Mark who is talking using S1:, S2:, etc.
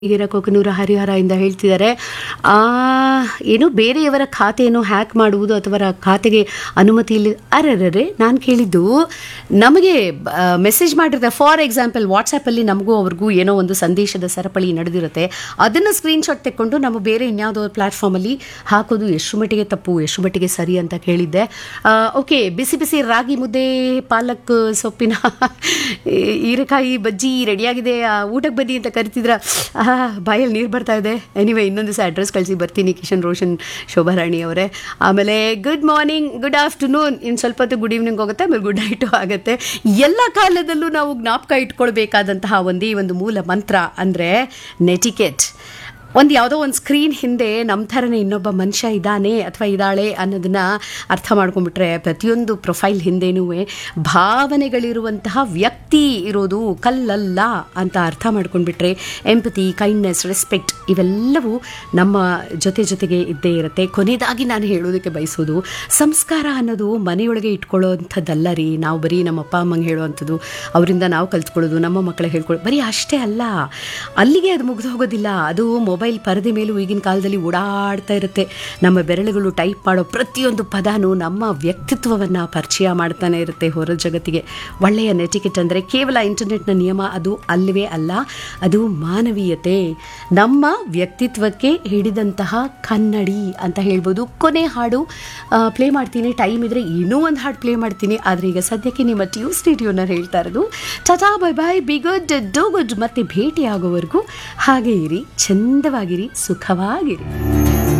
S1: ಹೀರ ಕೊಕನೂರ ಹರಿಹರ ಇಂದ ಹೇಳ್ತಿದ್ದಾರೆ ಆ, ಏನು ಬೇರೆಯವರ ಖಾತೆಯನ್ನು ಹ್ಯಾಕ್ ಮಾಡುವುದು ಅಥವಾ ಅವರ ಖಾತೆಗೆ ಅನುಮತಿ ಇಲ್ಲ ಅರೆರರೆ ನಾನು ಕೇಳಿದ್ದು ನಮಗೆ ಮೆಸೇಜ್ ಮಾಡಿರ್ತಾರೆ ಫಾರ್ ಎಕ್ಸಾಂಪಲ್ ವಾಟ್ಸಪ್ಪಲ್ಲಿ ನಮಗೂ ಅವ್ರಿಗೂ ಏನೋ ಒಂದು ಸಂದೇಶದ ಸರಪಳಿ ನಡೆದಿರುತ್ತೆ ಅದನ್ನು ಸ್ಕ್ರೀನ್ಶಾಟ್ ತೆಕ್ಕೊಂಡು ನಮ್ಮ ಬೇರೆ ಇನ್ಯಾವುದೋ ಪ್ಲ್ಯಾಟ್ಫಾರ್ಮಲ್ಲಿ ಹಾಕೋದು ಎಷ್ಟು ಮಟ್ಟಿಗೆ ತಪ್ಪು ಎಷ್ಟು ಮಟ್ಟಿಗೆ ಸರಿ ಅಂತ ಕೇಳಿದ್ದೆ ಓಕೆ ಬಿಸಿ ಬಿಸಿ ರಾಗಿ ಮುದ್ದೆ ಪಾಲಕ್ ಸೊಪ್ಪಿನ ಹೀರೆಕಾಯಿ ಬಜ್ಜಿ ರೆಡಿಯಾಗಿದೆ ಆ, ಊಟಕ್ಕೆ ಬನ್ನಿ ಅಂತ ಕರಿತಿದ್ರ ಆಹಾ ಬಾಯಲ್ಲಿ ನೀರು ಬರ್ತಾ ಇದೆ ಎನಿವೆ ಇನ್ನೊಂದು ದಿವಸ ಅಡ್ರೆಸ್ ಕಳಿಸಿ ಬರ್ತೀನಿ ಕಿಶನ್ ರೋಷನ್ ಶೋಭಾರಾಣಿ ಅವರೇ ಆಮೇಲೆ ಗುಡ್ ಮಾರ್ನಿಂಗ್ ಗುಡ್ ಆಫ್ಟರ್ನೂನ್ ಇನ್ನು ಸ್ವಲ್ಪ ಹೊತ್ತು ಗುಡ್ ಈವ್ನಿಂಗ್ ಹೋಗುತ್ತೆ ಆಮೇಲೆ ಗುಡ್ ನೈಟು ಆಗುತ್ತೆ ಎಲ್ಲ ಕಾಲದಲ್ಲೂ ನಾವು ಜ್ಞಾಪಕ ಇಟ್ಕೊಳ್ಬೇಕಾದಂತಹ ಒಂದೇ ಒಂದು ಮೂಲ ಮಂತ್ರ ಅಂದರೆ ನೆಟಿಕೆಟ್ ಒಂದು ಯಾವುದೋ ಒಂದು ಸ್ಕ್ರೀನ್ ಹಿಂದೆ ನಮ್ಮ ಥರನೇ ಇನ್ನೊಬ್ಬ ಮನುಷ್ಯ ಇದ್ದಾನೆ ಅಥವಾ ಇದ್ದಾಳೆ ಅನ್ನೋದನ್ನ ಅರ್ಥ ಮಾಡ್ಕೊಂಡ್ಬಿಟ್ರೆ ಪ್ರತಿಯೊಂದು ಪ್ರೊಫೈಲ್ ಹಿಂದೆನೂ ಭಾವನೆಗಳಿರುವಂತಹ ವ್ಯಕ್ತಿ ಇರೋದು ಕಲ್ಲಲ್ಲ ಅಂತ ಅರ್ಥ ಮಾಡ್ಕೊಂಡ್ಬಿಟ್ರೆ ಎಂಪತಿ ಕೈಂಡ್ನೆಸ್ ರೆಸ್ಪೆಕ್ಟ್ ಇವೆಲ್ಲವೂ ನಮ್ಮ ಜೊತೆ ಜೊತೆಗೆ ಇದ್ದೇ ಇರುತ್ತೆ ಕೊನೆಯದಾಗಿ ನಾನು ಹೇಳೋದಕ್ಕೆ ಬಯಸೋದು ಸಂಸ್ಕಾರ ಅನ್ನೋದು ಮನೆಯೊಳಗೆ ಇಟ್ಕೊಳ್ಳೋವಂಥದ್ದಲ್ಲ ರೀ ನಾವು ಬರೀ ನಮ್ಮ ಅಪ್ಪ ಅಮ್ಮಂಗೆ ಹೇಳೋವಂಥದ್ದು ಅವರಿಂದ ನಾವು ಕಲ್ತ್ಕೊಳ್ಳೋದು ನಮ್ಮ ಮಕ್ಕಳಿಗೆ ಹೇಳ್ಕೊಳ್ಳೋದು ಬರೀ ಅಷ್ಟೇ ಅಲ್ಲ ಅಲ್ಲಿಗೆ ಅದು ಮುಗಿದು ಹೋಗೋದಿಲ್ಲ ಅದು ಮೊಬೈಲ್ ಪರದೆ ಮೇಲೂ ಈಗಿನ ಕಾಲದಲ್ಲಿ ಓಡಾಡ್ತಾ ಇರುತ್ತೆ ನಮ್ಮ ಬೆರಳುಗಳು ಟೈಪ್ ಮಾಡೋ ಪ್ರತಿಯೊಂದು ಪದಾನು ನಮ್ಮ ವ್ಯಕ್ತಿತ್ವವನ್ನು ಪರಿಚಯ ಮಾಡ್ತಾನೆ ಇರುತ್ತೆ ಹೊರ ಜಗತ್ತಿಗೆ ಒಳ್ಳೆಯ ನೆಟಿಕೆಟ್ ಅಂದರೆ ಕೇವಲ ಇಂಟರ್ನೆಟ್ನ ನಿಯಮ ಅದು ಅಲ್ಲವೇ ಅಲ್ಲ ಅದು ಮಾನವೀಯತೆ ನಮ್ಮ ವ್ಯಕ್ತಿತ್ವಕ್ಕೆ ಹಿಡಿದಂತಹ ಕನ್ನಡಿ ಅಂತ ಹೇಳ್ಬೋದು ಕೊನೆ ಹಾಡು ಪ್ಲೇ ಮಾಡ್ತೀನಿ ಟೈಮ್ ಇದ್ರೆ ಇನ್ನೂ ಒಂದು ಹಾಡು ಪ್ಲೇ ಮಾಡ್ತೀನಿ ಆದರೆ ಈಗ ಸದ್ಯಕ್ಕೆ ನಿಮ್ಮ ಟ್ಯೂಸ್ಡೇ ಟ್ಯೂನರ್ ಹೇಳ್ತಾ ಇರೋದು tata bye bye be good do good ಮತ್ತೆ ಭೇಟಿ ಆಗೋವರೆಗೂ ಹಾಗೆ ಇರಿ ಚಂದವಾಗಿರಿ ಸುಖವಾಗಿರಿ